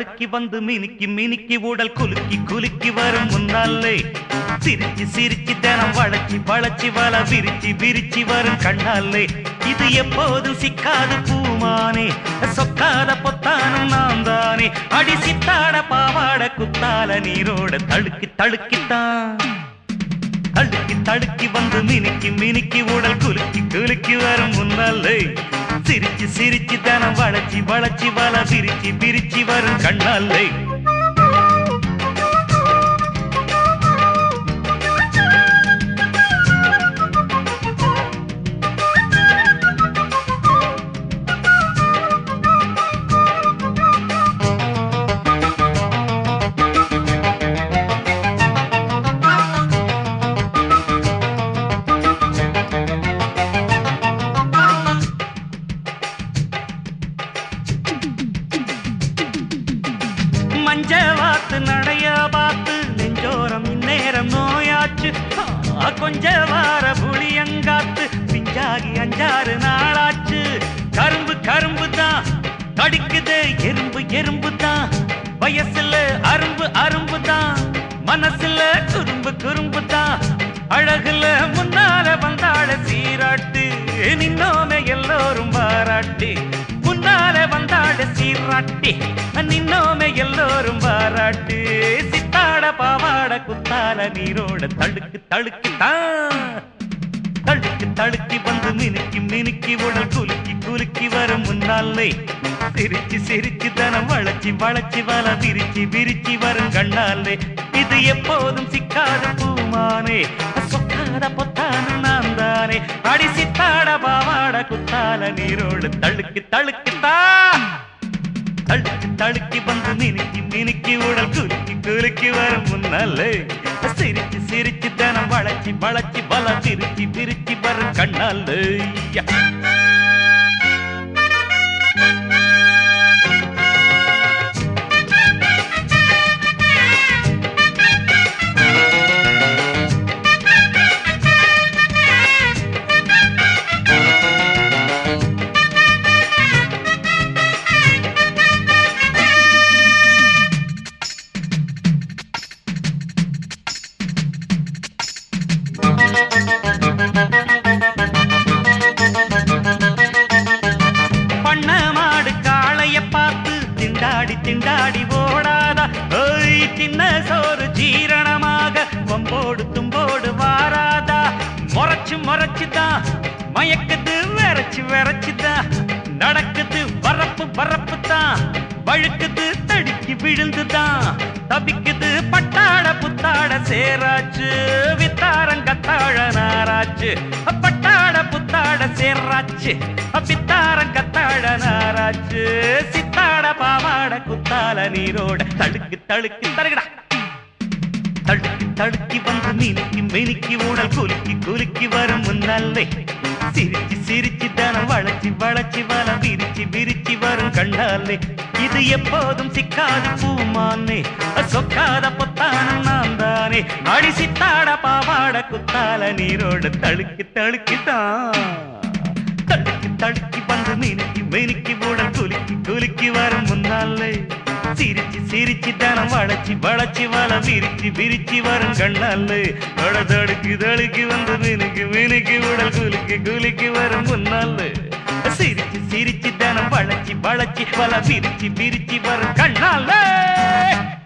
தடக்கி வந்து மினுக்கி மினுக்கி உடல் குலுக்கி குலுக்கி வரும் முன்னாலே சிரிச்சு சிரிச்சு தினம் வளைச்சி வளைச்சி வல விரிச்சு விரிச்சு வரும் கண்ணாலே இது எப்போதும் சிக்காது பூமானே சொக்காத பொத்தானும் நான் தானே அடி சித்தாட பாவாட குத்தால நீரோட தழுக்கி தழுக்கித்தான் தடுக்கி தடுக்கி வந்து மினுக்கி மினுக்கி உடல் குலுக்கி குலுக்கி வரும் முன்னாலே சிரிச்சு சிரிச்சு தனம் வளைச்சி வளைச்சி வல விரிச்சு விரிச்சு வரும் கண்ணாலே மஞ்ச வாத்து நடைய பார்த்து நெஞ்சோரம் இந்நேரம் நோயாச்சு ஆ, கொஞ்ச வார புளியங்காத்து பிஞ்சாகி அஞ்சாறு நாளாச்சு கரும்பு கரும்பு தான் கடிக்குது எறும்பு எறும்பு தான் வயசுல அரும்பு அரும்பு தான் மனசுல குறும்பு குறும்பு தான் அழகுல முன்னால வந்தாள சீராட்டு நின்னோமே எல்லோரும் பாராட்டு முன்னால வந்தாள சீராட்டி நின்னோமே எல்லோரும் பாராட்டு சித்தாட பாவாட குத்தால நீரோட தழுக்கு தழுக்கு தான் தழுக்கு தழுக்கி வந்து மினுக்கி மினுக்கி உடல் குலுக்கி குலுக்கி வரும் முன்னாலே சிரிச்சு சிரிச்சு தனம் வளைச்சி வளைச்சி வல விரிச்சு விரிச்சு வரும் கண்ணாலே இது எப்போதும் சிக்காத பூமானே சொக்காத பொத்தான நான் தானே அடி சித்தாட பாவாட குத்தால நீரோடு தழுக்கு தழுக்கு தான் தழுக்கி தழுக்கி வந்து மினுக்கி மினுக்கி உடல் குலுக்கி குலுக்கி வரும் முன்னாலே சிரிச்சு சிரிச்சு தனம் வளைச்சி வளைச்சி பல பிரிச்சு பிரிச்சு வரும் கண்ணாலே பண்ண மாடு காளைய பார்த்து திண்டாடி திண்டாடி ஓடாதா ஓய் தின்ன சோறு ஜீரணமாக வம்போடு தும்போடு வாராதா முறைச்சு முறைச்சுதான் மயக்குது விரைச்சு விரைச்சுதான் நடக்குது வரப்பு வரப்பு தான் வழுக்குது தடுக்கி விழுந்துதான் தவிக்குது பட்டாட புத்தாட சேராச்சு வித்தாரங்கத்தாழ நாராச்சு பட்டாட புத்தாட சேராச்சு பித்தாரங்கத்தாழ நாராச்சு சித்தாட பாவாட குத்தால நீரோட தழுக்கு தழுக்கு தருகடா தடுக்கி தடுக்கி வந்து மினுக்கி மினுக்கி உடல் குலுக்கி குலுக்கி வரும் முன்னாலே சிரிச்சு சிரிச்சு தனம் வளைச்சி வளைச்சி வல விரிச்சு விரிச்சு வரும் கண்டாலே இது எப்போதும் சிக்காது பூமானே சொக்காத பொத்தானம் நான் தானே அடி சித்தாட பாவாட குத்தால நீரோட தழுக்கி தழுக்கி தான் தடுக்கி தடுக்கி வந்து மினுக்கி மினுக்கி உடல் குலுக்கி குலுக்கி வரும் முன்னாலே சிரிச்சு சிரிச்சு தனம் வளைச்சி வளைச்சி வல விரிச்சு விரிச்சு வரும் கண்ணாலே அட தடுக்கி தடுக்கி வந்து மினுக்கி மினுக்கி உடல் குலுக்கி குலுக்கி வரும் முன்னாலே சிரிச்சு சிரிச்சு தனம் வளைச்சி வளைச்சி வல விரிச்சு விரிச்சு வரும் கண்ணாலே